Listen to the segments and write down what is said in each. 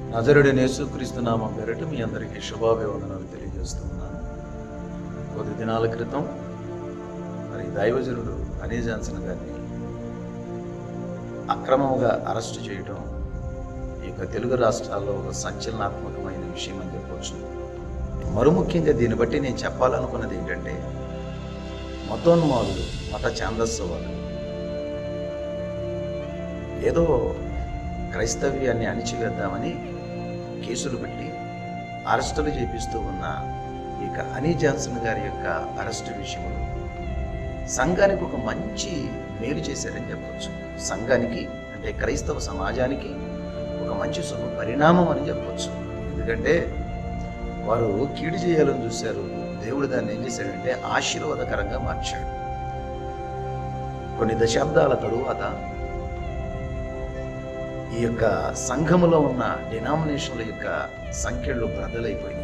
నజరుడి యేసుక్రీస్తు నామం పేరట మీ అందరికీ శుభాభివందనాలు తెలియజేస్తున్నాను కొద్ది దినాల క్రితం మరి దైవజనుడు అనీ జాన్సన్ గారిని అక్రమంగా అరెస్టు చేయడం ఈ యొక్క తెలుగు రాష్ట్రాల్లో ఒక సంచలనాత్మకమైన విషయం అని చెప్పవచ్చు మరు ముఖ్యంగా దీన్ని బట్టి నేను చెప్పాలనుకున్నది ఏంటంటే మతోన్మాదులు మత ఛాందస్సవాలు ఏదో క్రైస్తవ్యాన్ని అణిచివేద్దామని కేసులు పెట్టి అరెస్టులు చేపిస్తూ ఉన్న ఇక హనీ జాన్సన్ గారి యొక్క అరెస్టు విషయంలో సంఘానికి ఒక మంచి మేలు చేశారని చెప్పవచ్చు సంఘానికి అంటే క్రైస్తవ సమాజానికి ఒక మంచి శుభ పరిణామం అని చెప్పవచ్చు ఎందుకంటే వారు కీడు చేయాలని చూశారు దేవుడు దాన్ని ఏం చేశాడంటే ఆశీర్వాదకరంగా మార్చాడు కొన్ని దశాబ్దాల తరువాత ఈ యొక్క సంఘములో ఉన్న డినామినేషన్ల యొక్క సంఖ్యలు బ్రదలైపోయినాయి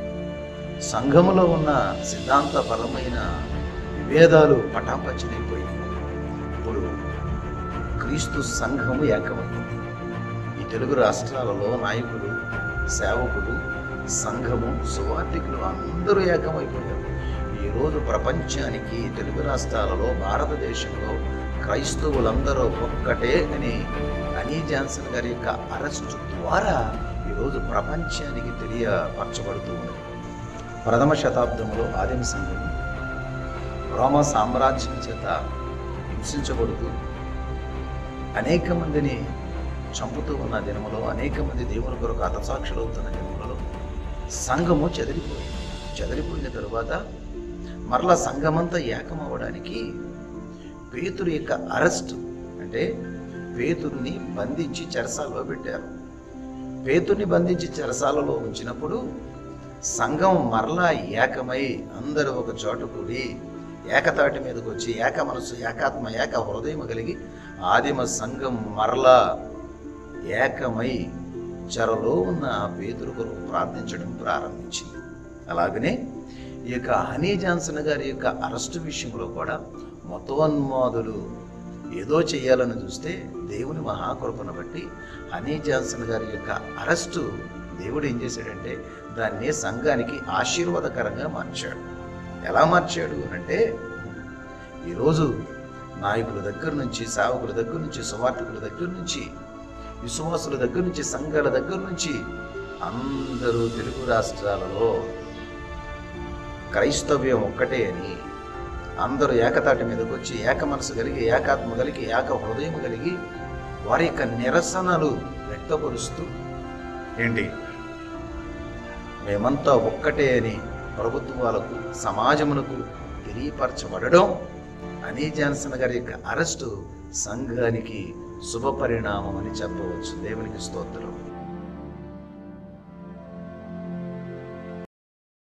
సంఘములో ఉన్న సిద్ధాంతపరమైన విభేదాలు పటాపంచలైపోయినాయి ఇప్పుడు క్రీస్తు సంఘము ఏకమైంది ఈ తెలుగు రాష్ట్రాలలో నాయకులు సేవకులు సంఘము సువార్థికులు అందరూ ఏకమైపోయారు ఈరోజు ప్రపంచానికి తెలుగు రాష్ట్రాలలో భారతదేశంలో క్రైస్తవులందరూ ఒక్కటే అని అనీ జాన్సన్ గారి యొక్క అరెస్టు ద్వారా ఈరోజు ప్రపంచానికి తెలియపరచబడుతూ ఉంది ప్రథమ శతాబ్దంలో ఆదిమ సంఘం రోమా సామ్రాజ్యం చేత హింసించబడుతూ అనేక మందిని చంపుతూ ఉన్న దినములో అనేక మంది దేవుని కొరకు హతసాక్షులవుతున్న దినములలో సంఘము చెదిరిపోయింది చెదిరిపోయిన తరువాత మరలా సంఘమంతా ఏకమవ్వడానికి పేతురు యొక్క అరెస్ట్ అంటే పేతుర్ని బంధించి చెరసాలలో పెట్టారు పేతుర్ని బంధించి చెరసాలలో ఉంచినప్పుడు సంఘం మరలా ఏకమై అందరూ ఒక చోట కూడి ఏకతాటి మీదకి వచ్చి ఏక మనసు ఏకాత్మ ఏక హృదయం కలిగి ఆదిమ సంఘం మరలా ఏకమై చెరలో ఉన్న పేతురు కొరకు ప్రార్థించడం ప్రారంభించింది అలాగనే ఈ యొక్క హనీ జాన్సన్ గారి యొక్క అరెస్టు విషయంలో కూడా మతోన్మాదులు ఏదో చేయాలని చూస్తే దేవుని మహాకృపను బట్టి హనీ జాన్సన్ గారి యొక్క అరెస్టు దేవుడు ఏం చేశాడంటే దాన్ని సంఘానికి ఆశీర్వాదకరంగా మార్చాడు ఎలా మార్చాడు అంటే ఈరోజు నాయకుల దగ్గర నుంచి సేవకుల దగ్గర నుంచి సువార్థికుల దగ్గర నుంచి విశ్వాసుల దగ్గర నుంచి సంఘాల దగ్గర నుంచి అందరూ తెలుగు రాష్ట్రాలలో క్రైస్తవ్యం ఒక్కటే అని అందరూ ఏకతాటి మీదకి వచ్చి ఏక మనసు కలిగి ఏకాత్మ కలిగి ఏక హృదయం కలిగి వారి యొక్క నిరసనలు వ్యక్తపరుస్తూ ఏంటి మేమంతా ఒక్కటే అని ప్రభుత్వాలకు సమాజమునకు తెలియపరచబడడం అనీ జాన్సన్ గారి యొక్క అరెస్టు సంఘానికి శుభ పరిణామం అని చెప్పవచ్చు దేవునికి స్తోత్రం